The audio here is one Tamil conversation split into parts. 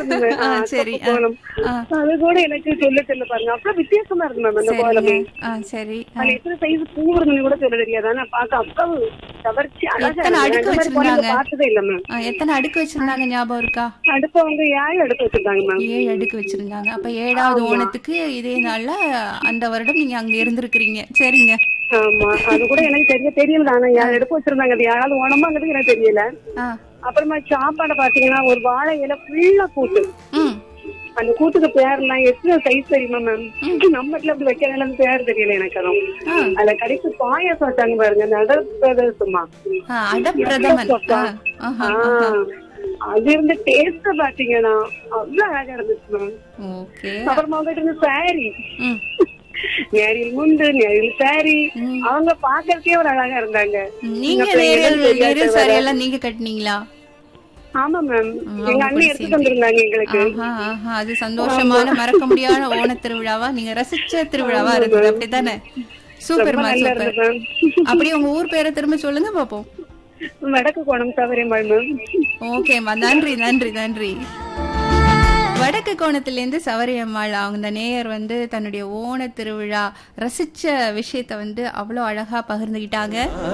இருக்குங்க ஆ, ஆ, சரி தப்பு ஆ, கோலம் ஆ, அது கூட எனக்கு சொல்ல தெரியல பாருங்க அப்புறம் வித்தியாசமா இருக்கு மேம் அந்த கோலமே சரிங்க ஆ சரி ஆ. அது எத்தனை சைஸ் பூ இருக்குன்னு கூட சொல்ல தெரியாது ஆனா பார்க்க அவ்வளவு கவர்ச்சி அழகா எத்தனை இருக்கு. அடுக்கு இந்த மாதிரி கோலம் வச்சிருந்தாங்க? பார்த்ததே இல்ல மேம் ஆ, எத்தனை அடுக்கு வச்சிருந்தாங்க ஞாபகம் இருக்கா அடுப்ப வந்து ஏழு அடுப்பு வச்சிருக்காங்க மேம் ஏழு அடுக்கு வச்சிருந்தாங்க அப்ப ஏழாவது ஓணத்துக்கு இதே நாள்ல அந்த வருடம் நீங்க அங்க இருந்திருக்கிறீங்க சரிங்க ஆமா அது கூட எனக்கு தெரிய தெரியல ஆனா ஏழு அடுப்பு வச்சிருந்தாங்க அது ஏழாவது ஓணமாங்கிறது எனக்கு தெரியல ஆ அப்புறமா சாப்பாடை பாத்தீங்கன்னா ஒரு வாழை இலை ஃபுல்லா கூட்டு ம் அந்த கூட்டுக்கு பேர்லாம் எத்தனை சைஸ் தெரியுமா மேம் நம்ம வீட்டுல அப்படி வைக்கிறதுல அந்த பேர் தெரியல எனக்கு அதுவும் ஆ. அதுல கடைசி பாயாசம் வச்சாங்க பாருங்க அந்த அடல் பிரதேசமா ஆ, அடப்பிரதமன் ஆ, ஆஹா, அது இருந்த டேஸ்ட் பாத்தீங்கன்னா அவ்வளவு அழகா இருந்துச்சு மேம் ஓகே அப்புறமா வந்துட்டு இருந்த சாரி ம் நேரில் முண்டு நேரில் சாரி ம். அவங்க பாக்கறதுக்கே ஒரு அழகா இருந்தாங்க நீங்க சின்ன பிள்ளைங்க நேரில் தெரியாத நேரில் சாரி எல்லாம் நீங்க கட்டினீங்களா ஆமா மேம் அவங்க எங்க கூட அண்ணன் எடுத்துட்டு வந்திருந்தாங்க எங்களுக்கு ஆஹா ஆஹா அது சந்தோஷமான மறக்க முடியாத ஓண திருவிழாவா நீங்க ரசிச்ச திருவிழாவா இருந்தது அப்படித்தானே சூப்பர்மா நல்லா சூப்பர் இருந்தது மேம் அப்படியே உங்க ஊர் பேரை திரும்ப சொல்லுங்க பாப்போம் வடக்கு கோணம் சவரியம்பாள் மேம் ஓகேம்மா நன்றி நன்றி நன்றி வடக்கு கோணத்திலேருந்து சவரியம்மாள் அவங்க இந்த நேயர் வந்து தன்னுடைய ஓண திருவிழா ரசிச்ச விஷயத்த வந்து அவ்வளோ அழகா பகிர்ந்துகிட்டாங்க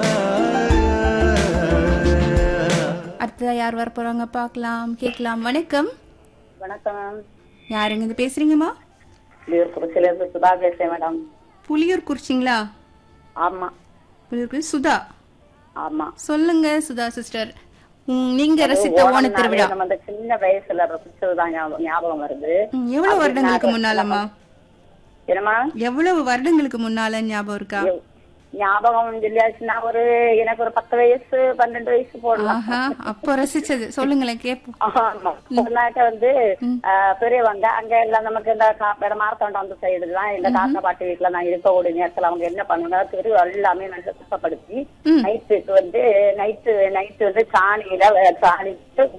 அடுத்ததா யார் வர போறாங்க பார்க்கலாம் கேட்கலாம் வணக்கம் வணக்கம் யாருங்க இது பேசுறீங்கம்மா புலியூர் குறிச்சியிலிருந்து சுதா பேசுறேன் மேடம் புலியூர் குறிச்சிங்களா ஆமா புலியூர் குறிச்சி சுதா ஆமா சொல்லுங்க சுதா சிஸ்டர் நீங்க ரசித்த ஓண ஓணம்னாலே திருவிழா நம்ம அந்த சின்ன வயசுல ரசிச்சதுதான் ஞாபகம் ஞாபகம் வருது ம், எவ்வளவு வருடங்களுக்கு முன்னாலம்மா என்னமா எவ்வளவு வருடங்களுக்கு முன்னால ஞாபகம் இருக்கா ஞாபகம் சொல்லியாச்சுன்னா ஒரு எனக்கு ஒரு பத்து வயசு பன்னெண்டு வயசு போடலாம் ஆஹா அப்போ ரசிச்சது சொல்லுங்களேன் கேப்போம் ஆமா முன்னாக்க வந்து ஆஹ், பெரியவங்க அங்க எல்லாம் நமக்கு இந்த கா- வேற மாரத்தோண்டம் அந்த சைடு தான் இந்த தாத்தா பாட்டி வீட்டுல நான் இருக்கக்கூடிய நேரத்துல அவங்க என்ன பண்ணுவாங்க தெரு எல்லாமே நல்லா சுத்தப்படுத்தி ம். நைட்டுக்கு வந்து நைட்டு நைட்டு வந்து சாணியில அஹ், சாணி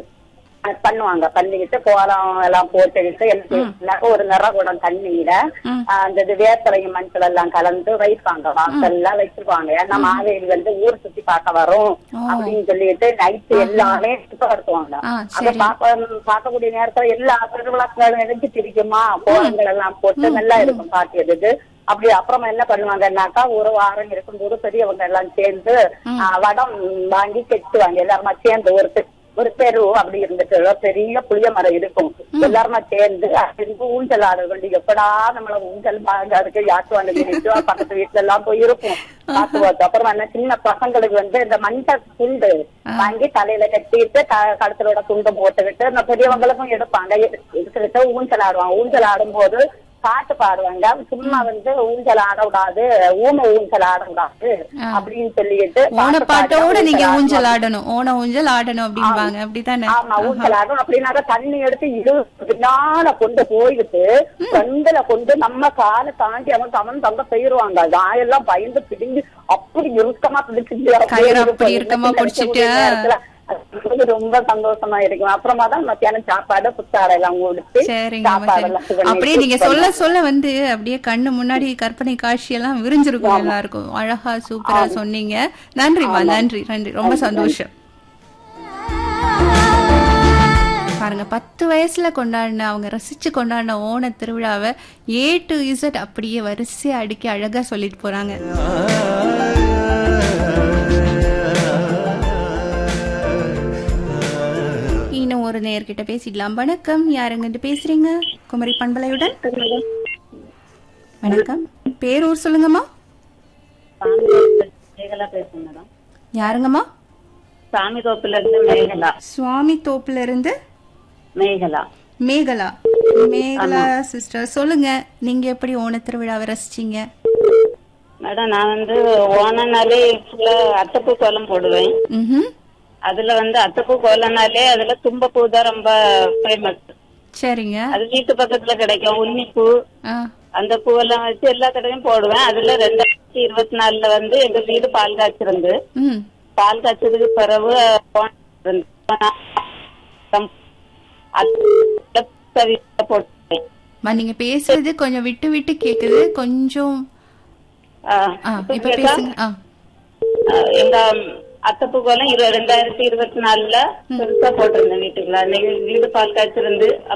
அஹ், பண்ணுவாங்க பண்ணிக்கிட்டு கோலம் எல்லாம் போட்டுக்கிட்டு எல்லாம் ஒரு நிறகுடம் தண்ணியில ம். ஆஹ், அந்த இது வேப்பலையும் மஞ்சள் எல்லாம் கலந்து வைப்பாங்க வாசல்லாம் வச்சிருப்பாங்க ஏன்னா மாவேலி வந்து ஊர் சுத்தி பார்க்க வரும் ஓ. அப்படின்னு சொல்லிட்டு நைட்டு எல்லாமே சுத்தப்படுத்துவாங்க ஆ அத சரி பார்க்க பார்க்கக்கூடிய நேரத்துல எல்லா திருவிழாக்களும் எரிஞ்சிட்டு இருக்குமா கோலங்கள் எல்லாம் போட்டு நல்லா இருக்கும் பாக்கியதுக்கு அப்படி அப்புறமா என்ன பண்ணுவாங்கன்னாக்கா ஒரு வாரம் இருக்கும்போது பெரியவங்க எல்லாம் சேர்ந்து ஆ, வடம் வாங்கி கெட்டுவாங்க எல்லாருமா சேர்ந்து ஒரு தெ- ஒரு தெரு அப்படி இருந்துட்டு பெரிய புளிய மரம் இருக்கும் எல்லாருமா சேர்ந்து இருந்து ஊஞ்சல் ஆட வேண்டி எப்படா நம்மள ஊஞ்சல் வாங்கிறதுக்கு யாட்டுவாங்க பக்கத்து வீட்டுல எல்லாம் போய் இருக்கும் பார்த்து பார்த்து அப்புறமா என்ன சின்ன பசங்களுக்கு வந்து இந்த மஞ்சள் துண்டு வாங்கி தலையில கட்டிட்டு க- கழுத்தலோட துண்டு போட்டுக்கிட்டு இந்த பெரியவங்களுக்கும் எடுப்பாங்க எடு- எடுத்துக்கிட்டு ஊஞ்சல் ஆடுவாங்க ஊஞ்சல் ஆடும்போது பாட்டு பாடுவாங்க சும்மா வந்து ஊஞ்சல் ஆட விடாது ஊம ஊஞ்சல் ஆட விடாது அப்படின்னு சொல்லிட்டு ஓண பாட்டு பாட்டோட பாடி நீங்க ஊஞ்சல் ஊஞ்சல் ஆடணும் ஓண ஊஞ்சல் ஆடணும் அப்படிம்பாங்க அப்படித்தானே ஆமா ஊஞ்சல் ஆடும் அப்படின்னாக்க தண்ணி எடுத்து இடு பின்னால கொண்டு போயிட்டு கண்டுல கொண்டு நம்ம காலை தாண்டி அவன் தமன் தங்க போயிருவாங்க நாயெல்லாம் பயந்து பிடிங்கி அப்படி இறுக்கமா பிடிச்சிட்டு கயிறு அப்படி இறுக்கமா பிடிச்சிட்டு. அது ரொம்ப சந்தோஷமா இருக்கும் அப்புறமா தான் மத்தியானம் சாப்பாடு புத்தாடை எல்லாம் கொடுத்து சரிங்க சாப்பாடு எல்லாம் பண்ணி அப்படியே நீங்க சொல்ல சொல்ல வந்து அப்படியே கண்ணு முன்னாடி கற்பனை காட்சி எல்லாம் விரிஞ்சிருக்கும் எல்லாருக்கும் அழகா சூப்பரா சொன்னீங்க நன்றிமா நன்றி நன்றி ரொம்ப சந்தோஷம் பாருங்க பத்து வயசுல கொண்டாடின அவங்க ரசிச்சு கொண்டாடின ஓண திருவிழாவை ஏ டு இசட் அப்படியே வரிசையா அடுக்கி அழகா சொல்லிட்டு போறாங்க இன்னும் ஒரு நேர்கிட்ட பேசிடலாம் வணக்கம் யாருங்கிட்ட பேசுறீங்க குமரி பண்பலையுடன் வணக்கம் பேரூர் சொல்லுங்கம்மா மேகலா பேசுங்க மேடம் யாருங்கம்மா சாமி தோப்புல இருந்து மேகலா சுவாமி தோப்புல இருந்து மேகலா மேகலா மேகலா சிஸ்டர் சொல்லுங்க நீங்க எப்படி ஓண திருவிழாவை ரசிச்சீங்க மேடம் நான் வந்து ஓனனாலே ஃபுல்லா அத்தப்பூ கோலம் போடுவேன் ம் அதுல வந்து அத்தப்பூ கோலம்னாலே அதுல தும்பப்பூ தான் ரொம்ப ஃபேமஸ் சரிங்க அது வீட்டு பக்கத்துல கிடைக்கும் உன்னிப்பூ ஆ அந்த பூவெல்லாம் வச்சு எல்லா தடவையும் போடுவேன் அதுல ரெண்டாயிரத்தி இருபத்தி நாலுல வந்து எங்க வீடு பால் காய்ச்சிருந்து ம் பால் காய்ச்சதுக்கு பிறகு போட்டேன் அம்மா, நீங்க பேசுறது கொஞ்சம் விட்டு விட்டு கேக்குது கொஞ்சம் ஆ, ஆ இப்ப இப்ப கேட்டா? பேசுங்க ஆ ஆ, எங்க அத்தப்பு கோலம் இரு ரெண்டாயிரத்தி இருபத்தி நாலுல பெருசா போட்டிருந்தேன் வீட்டுக்குள்ள அன்னைக்கு வீடு பால் காய்ச்சிருந்து